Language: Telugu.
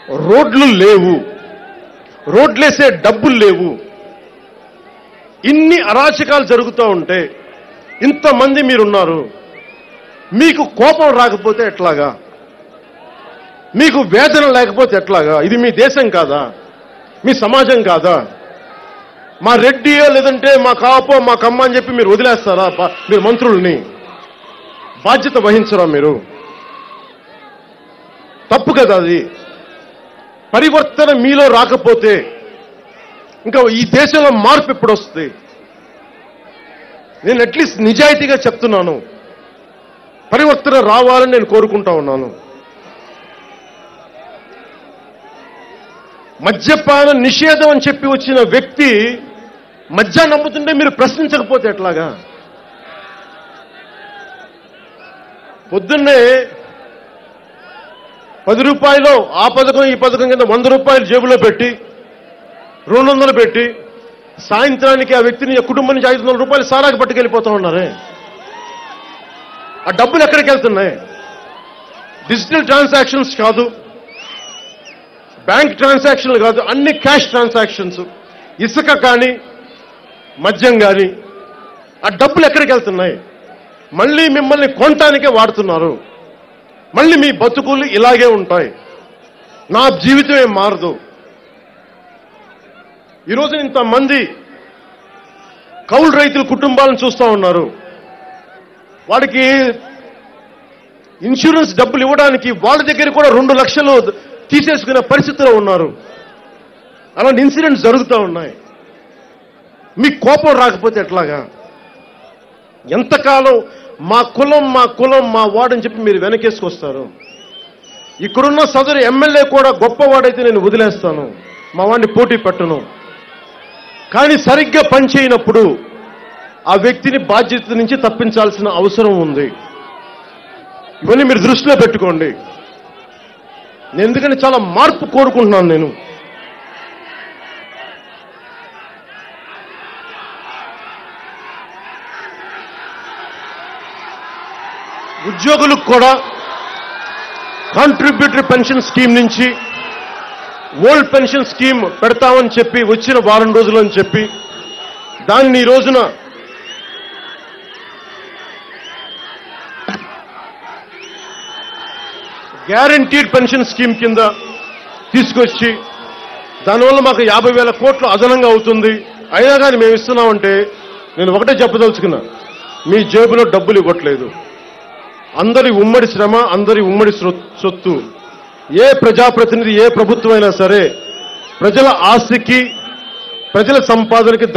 రోడ్లు లేవు రోడ్లేసే డబ్బులు లేవు ఇన్ని అరాచకాలు జరుగుతూ ఉంటే ఇంతమంది మీరున్నారు మీకు కోపం రాకపోతే ఎట్లాగా మీకు వేదన లేకపోతే ఎట్లాగా ఇది మీ దేశం కాదా మీ సమాజం కాదా మా రెడ్డియో లేదంటే మా కాపో మా కమ్మ అని చెప్పి మీరు వదిలేస్తారా బా- మీరు మంత్రుల్ని బాధ్యత వహించరా మీరు తప్పు కదా అది పరివర్తన మీలో రాకపోతే ఇంకా ఈ దేశంలో మార్పు ఎప్పుడు వస్తుంది నేను అట్లీస్ట్ నిజాయితీగా చెప్తున్నాను పరివర్తన రావాలని నేను కోరుకుంటా ఉన్నాను మద్యపాన నిషేధం అని చెప్పి వచ్చిన వ్యక్తి మద్యాన్ని నమ్ముతుంటే మీరు ప్రశ్నించకపోతే ఎట్లాగా పొద్దున్నే పది రూపాయలు ఆ పథకం ఈ పథకం కింద వంద రూపాయలు జేబులో పెట్టి రెండు వందలు పెట్టి సాయంత్రానికి ఆ వ్యక్తిని ఆ కుటుంబం నుంచి ఐదు వందల రూపాయలు సారాకి పట్టుకెళ్ళిపోతా ఉన్నారే ఆ డబ్బులు ఎక్కడికి వెళ్తున్నాయి డిజిటల్ ట్రాన్సాక్షన్స్ కాదు బ్యాంక్ ట్రాన్సాక్షన్లు కాదు అన్ని క్యాష్ ట్రాన్సాక్షన్స్ ఇసుక కానీ మద్యం కానీ ఆ డబ్బులు ఎక్కడికి వెళ్తున్నాయి మళ్ళీ మిమ్మల్ని కొనటానికే వాడుతున్నారు మళ్ళీ మీ బతుకులు ఇలాగే ఉంటాయి నా జీవితం ఏం మారదు ఈరోజు ఇంతమంది కౌలు రైతుల కుటుంబాలను చూస్తూ ఉన్నారు వాడికి ఇన్సూరెన్స్ డబ్బులు ఇవ్వడానికి వాళ్ళ దగ్గర కూడా రెండు లక్షలు తీసేసుకునే పరిస్థితిలో ఉన్నారు అలాంటి ఇన్సిడెంట్స్ జరుగుతూ ఉన్నాయి మీకు కోపం రాకపోతే ఎట్లాగా ఎంతకాలం మా కులం మా కులం మా వాడని చెప్పి మీరు వెనకేసుకొస్తారు ఇక్కడున్న సదరు ఎమ్మెల్యే కూడా గొప్పవాడైతే నేను వదిలేస్తాను మా వాడిని పోటీ పెట్టను కానీ సరిగ్గా పనిచేయనప్పుడు ఆ వ్యక్తిని బాధ్యత నుంచి తప్పించాల్సిన అవసరం ఉంది ఇవన్నీ మీరు దృష్టిలో పెట్టుకోండి నేను ఎందుకంటే చాలా మార్పు కోరుకుంటున్నాను నేను ఉద్యోగులకు కూడా కాంట్రిబ్యూటరీ పెన్షన్ స్కీమ్ నుంచి ఓల్డ్ పెన్షన్ స్కీమ్ పెడతామని చెప్పి వచ్చిన వారం రోజులు అని చెప్పి దాన్ని ఈ రోజున గ్యారంటీడ్ పెన్షన్ స్కీమ్ కింద తీసుకొచ్చి దానివల్ల మాకు యాభై వేల కోట్లు అదనంగా అవుతుంది అయినా కానీ మేము ఇస్తున్నామంటే నేను ఒకటే చెప్పదలుచుకున్నా మీ జేబులో డబ్బులు ఇవ్వట్లేదు అందరి ఉమ్మడి శ్రమ అందరి ఉమ్మడి సొ- సొత్తు ఏ ప్రజాప్రతినిధి ఏ ప్రభుత్వం అయినా సరే ప్రజల ఆస్తికి ప్రజల సంపాదనకి